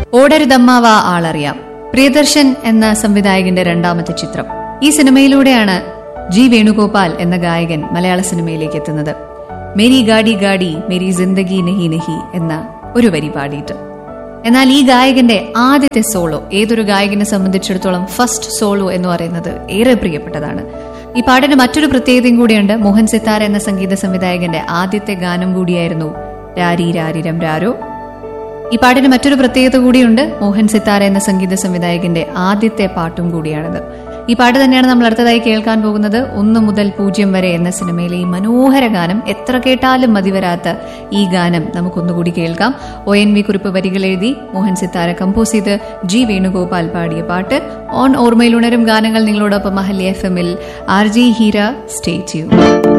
ഓടരുതമ്മാവ ആളറിയാം പ്രിയദർശൻ എന്ന സംവിധായകന്റെ രണ്ടാമത്തെ ചിത്രം ഈ സിനിമയിലൂടെയാണ് ജി വേണുഗോപാൽ എന്ന ഗായകൻ മലയാള സിനിമയിലേക്ക് എത്തുന്നത് മേരി ഗാഡി ഗാഡി മേരി ജിന്ദഗി നഹി നഹി എന്ന ഒരു വരി പാടിയിട്ട് എന്നാൽ ഈ ഗായകന്റെ ആദ്യത്തെ സോളോ ഏതൊരു ഗായകനെ സംബന്ധിച്ചിടത്തോളം ഫസ്റ്റ് സോളോ എന്ന് പറയുന്നത് ഏറെ പ്രിയപ്പെട്ടതാണ് ഈ പാട്ടിന് മറ്റൊരു പ്രത്യേകതയും കൂടിയുണ്ട് മോഹൻ സിത്താര എന്ന സംഗീത സംവിധായകന്റെ ആദ്യത്തെ ഗാനം കൂടിയായിരുന്നു രാരി രാരിരം രാരോ ഈ പാട്ടിന് മറ്റൊരു പ്രത്യേകത കൂടിയുണ്ട് മോഹൻ സിത്താര എന്ന സംഗീത സംവിധായകന്റെ ആദ്യത്തെ പാട്ടും കൂടിയാണിത് ഈ പാട്ട് തന്നെയാണ് നമ്മൾ അടുത്തതായി കേൾക്കാൻ പോകുന്നത് ഒന്ന് മുതൽ പൂജ്യം വരെ എന്ന സിനിമയിലെ ഈ മനോഹര ഗാനം എത്ര കേട്ടാലും മതിവരാത്ത ഈ ഗാനം നമുക്കൊന്നുകൂടി കേൾക്കാം ഒ എൻ വി കുറിപ്പ് വരികൾ എഴുതി മോഹൻ സിത്താര കമ്പോസ് ചെയ്ത് ജി വേണുഗോപാൽ പാടിയ പാട്ട് ഓൺ ഓർമ്മയിലുണരും ഗാനങ്ങൾ നിങ്ങളോടൊപ്പം മഹല്ലി എഫ് എമ്മിൽ ആർ ജി ഹീര സ്റ്റേ ചെയ്യും